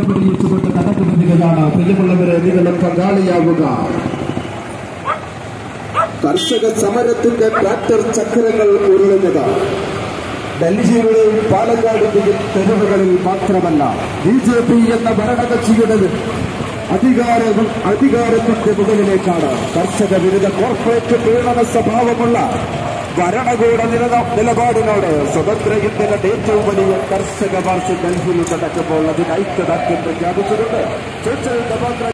പിടിയിച്ചുകൊണ്ട് നടക്കുന്നതിലാണ് പ്രിയമുള്ളവരെ നിങ്ങളും പങ്കാളിയാവുക കർഷക സമരത്തിന്റെ ട്രാക്ടർ ചക്രങ്ങൾ ഉരുളുന്നത് ഡൽഹിയുടെയും പാലക്കാടിന്റെയും തെരുവുകളിൽ മാത്രമല്ല ബി ജെ പി എന്ന ഭരണകക്ഷിയുടെ അധികാരവും അധികാരത്തിന്റെ മുകളിലേക്കാണ് കർഷക വിരുദ്ധ കോർപ്പറേറ്റ് പീഡന സ്വഭാവമുള്ള ഭരണകൂട നില- നിലപാടിനോട് സ്വതന്ത്ര ഇന്ത്യയുടെ ഏറ്റവും വലിയ കർഷക മാർച്ച് ഡൽഹിയിൽ നടക്കുമ്പോൾ അതിന് ഐക്യദാർഢ്യം പ്രഖ്യാപിച്ചിട്ടുണ്ട് സോഷ്യൽ ഡെമോക്രാറ്റ്